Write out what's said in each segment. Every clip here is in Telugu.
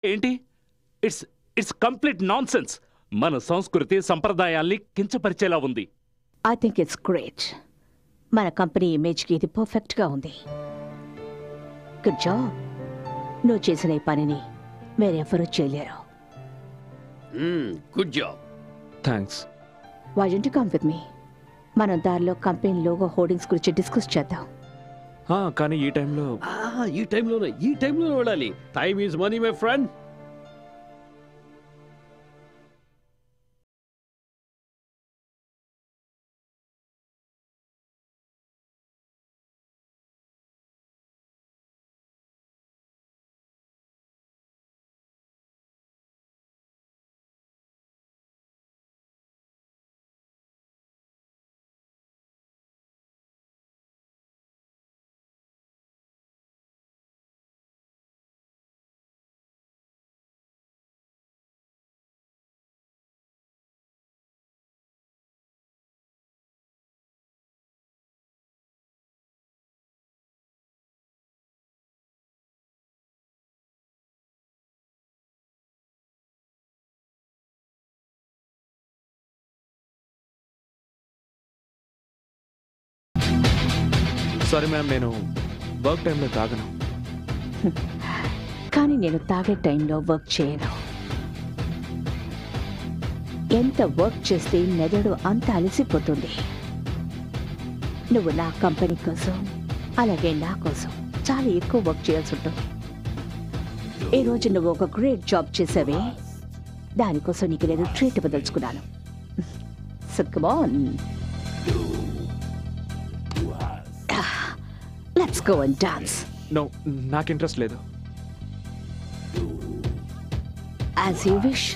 ఏంటి ఇట్స్ ఇట్స్ కంప్లీట్ నాన్ మన సంస్కృతి సంప్రదాయాల్ని కించపరిచేలా ఉంది ఐ థింక్ ఇట్స్ గ్రేట్ మన కంపెనీ ఇమేజ్కి ఇది పర్ఫెక్ట్గా ఉంది గుడ్ జాబ్ నువ్వు చేసిన ఈ పనిని వేరెవరూ చేయలేరు good job thanks why don't come with me మనం దారిలో కంపెనీ లోగో హోర్డింగ్స్ గురించి డిస్కస్ చేద్దాం కానీ ఈ టైంలో ఈ టైంలోనే ఈ టైంలోనే వెళ్ళాలి time is money my friend sorry ma'am నేను వర్క్ టైంలో తాగను కానీ నేను తాగే టైంలో వర్క్ చేయను ఎంత వర్క్ చేస్తే మెదడు అంత అలసిపోతుంది నువ్వు నా కంపెనీ కోసం అలాగే నా కోసం చాలా ఎక్కువ వర్క్ చేయాల్సి ఉంటుంది ఈ రోజు నువ్వు ఒక గ్రేట్ జాబ్ చేసావే దానికోసం నీకు నేను ట్రీట్ ఇవ్వదలుచుకున్నాను Sukhman let's go and dance no నాకు ఇంట్రెస్ట్ లేదు యాజ్ యూ విష్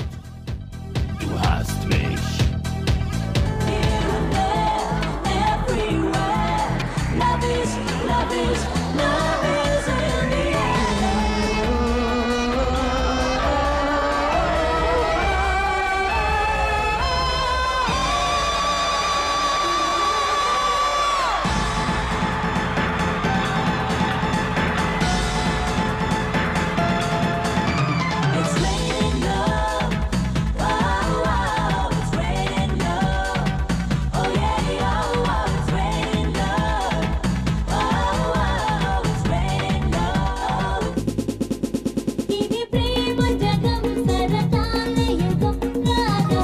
ఇది ప్రేమ జగం సరదాల యుగం రాగా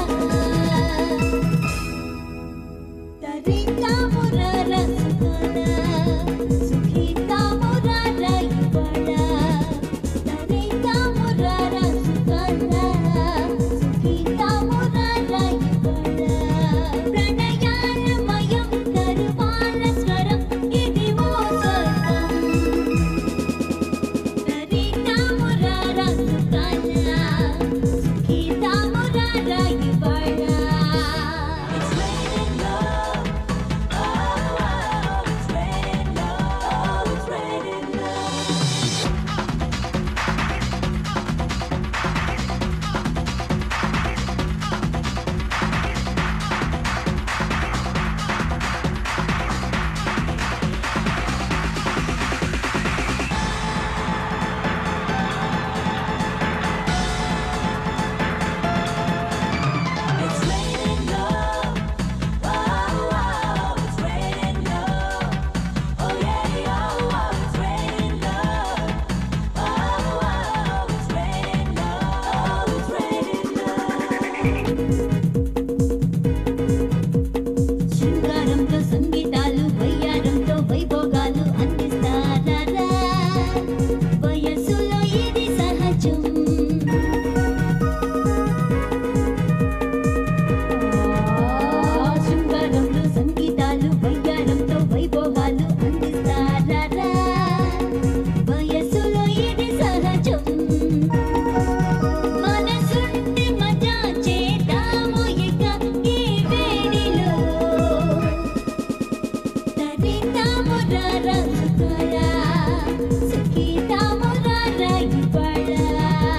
తరితా మురార సుఖన సుఖితా మురార ఇవడ తరితా మురార సుఖన సుఖితా మురార ఇవడ ప్రణయానమయం కరువాల స్వరం ఇది ఓ స్వర్గం తరితా మురార సుఖన సుఖితా మురార ఇవడ It's raining love, oh, oh, it's raining love, it's raining love. It's raining love, oh, oh, it's raining love, oh yeah, oh, oh, it's raining love, oh, oh, it's raining love, it's raining love. శృంగారంతో సంగీతాలు వయ్యారంతో వైభోగాలు అందిస్తారా వయసులో ఇది సహజం శృంగారంలో సంగీతాలు వయ్యారంతో వైభోగాలు అందిస్తారా వయసులో ఇది సహజం మనసుంటే మజా చేద్దాము ఇక ఈ వేడిలో తరితాము రారా సుఖరా సుఖితాము రారా ఇవాళ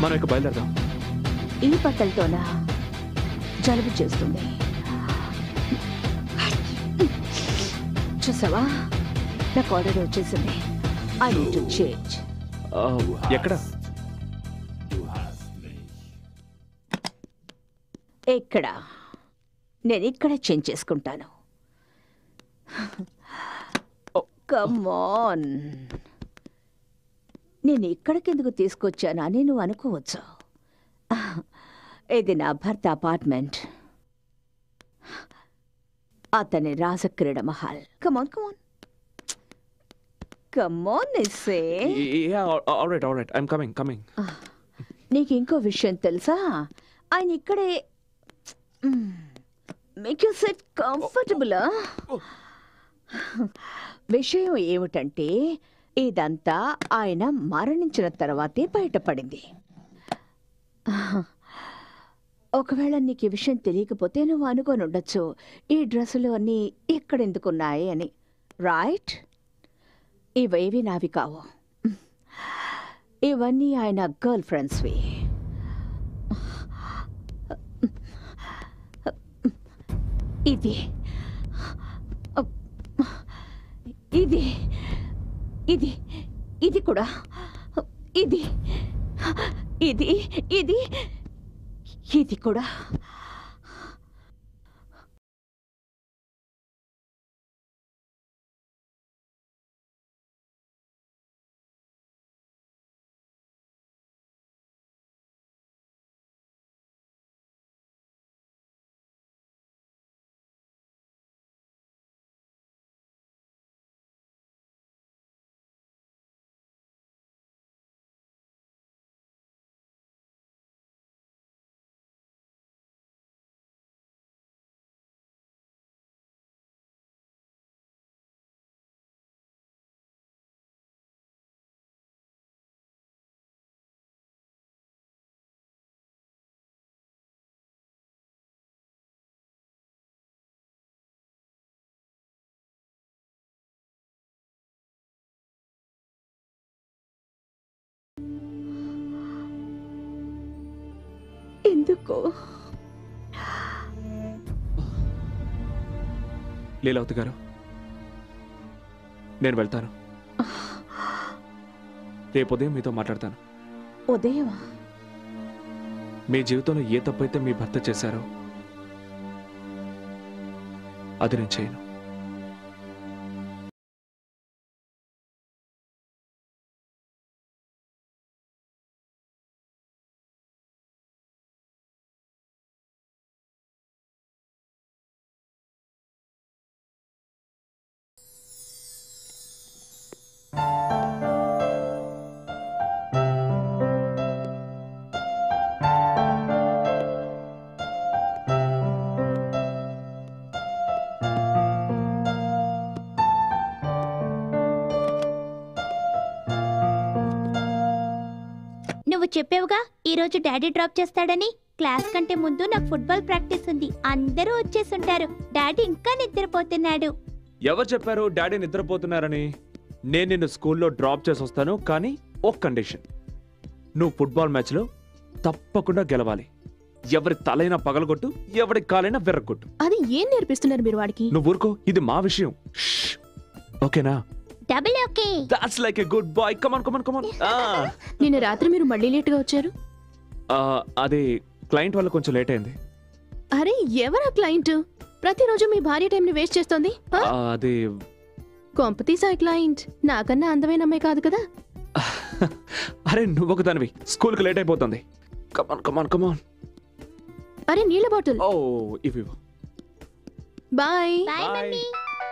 మనం ఇక బయలుదేరదాం ఈ బట్టలతోనా జలుబు చేస్తుంది చూసావా నాకు ఆల్రెడీ వచ్చేసింది ఐ నీడ్ టు చేంజ్ ఆ, ఎక్కడ ఎక్కడ నేను ఇక్కడ చేంజ్ చేసుకుంటాను కమాన్ నేను ఇక్కడికెందుకు తీసుకొచ్చానా అని నువ్వు అనుకోవచ్చు ఇది నా భర్త అపార్ట్మెంట్ అతని రాజక్రీడ మహల్ కమాన్ కమాన్ కమాన్ ఇసే alright alright I'm coming coming నీకు ఇంకో విషయం తెలుసా ఆయన ఇక్కడే మేక్ యూ సెట్ కంఫర్టబుల్ విషయం ఏమిటంటే ఇదంతా ఆయన మరణించిన తర్వాతే బయటపడింది ఒకవేళ నీకు ఈ విషయం తెలియకపోతే నువ్వు అనుకొని ఉండొచ్చు ఈ డ్రెస్సులు అన్నీ ఇక్కడెందుకున్నాయి అని రైట్ ఇవేవి నావి కావు ఇవన్నీ ఆయన గర్ల్ ఫ్రెండ్స్వి ఇది ఇది ఇది ఇది కూడా ఇది ఇది ఇది ఇది కూడా ఎందుకు లీలావతి గారు నేను వెళ్తాను రేపు ఉదయం మీతో మాట్లాడతాను ఉదయమా మీ జీవితంలో ఏ తప్పైతే మీ భర్త చేశారో అది నేను చేయను నువ్వు చెప్పావుగా ఈ రోజు డాడీ డ్రాప్ చేస్తాడని క్లాస్ కంటే ముందు నాకు ఫుట్బాల్ ప్రాక్టీస్ ఉంది అందరూ వచ్చేసుంటారు డాడీ ఇంకా నిద్రపోతున్నాడు ఎవరు చెప్పారు డాడీ నిద్రపోతున్నారని నేను నిన్ను స్కూల్లో డ్రాప్ చేసి వస్తాను కానీ ఒక కండిషన్ నువ్వు ఫుట్బాల్ మ్యాచ్లో తప్పకుండా గెలవాలి ఎవరి తలైనా పగలగొట్టు ఎవరి కాలైనా విర్రగొట్టు అది ఏం నేర్పిస్తున్నారు మీరు వాడికి నువ్వు ఊరుకో ఇది మా విషయం షష్. ఓకేనా double okay that's like a good boy come on come on come on నిన్న రాత్రి మీరు మళ్ళీ లేట్గా వచ్చారు అదే క్లయింట్ వల్ల కొంచెం లేట్ అయింది అరే ఎవరా క్లయింట్ ప్రతిరోజు మీ భార్య టైంని వేస్ట్ చేస్తోంది ఆ? ఆ, అది కొంపతీసా క్లయింట్ నాకన్నా అందమైన అమ్మాయి కాదు కదా అరే నువ్వు ఒక దానివి స్కూల్కి లేట్ అయిపోతుంది కమాన్ కమాన్ కమాన్ అరే నీళ్ళ బాటిల్ ఓ ఇవి ఇవ్వు. Bye bye Bye. Mummy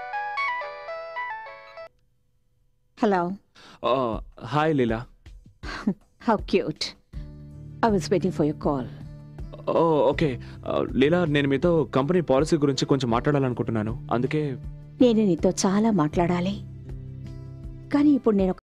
hello ఆ, hi Leela how cute I was waiting for your call oh okay ఆ, లీలా నేను మీతో కంపెనీ పాలసీ గురించి కొంచెం మాట్లాడాలనుకుంటున్నాను అందుకే నేను నీతో చాలా మాట్లాడాలి కానీ ఇప్పుడు నేను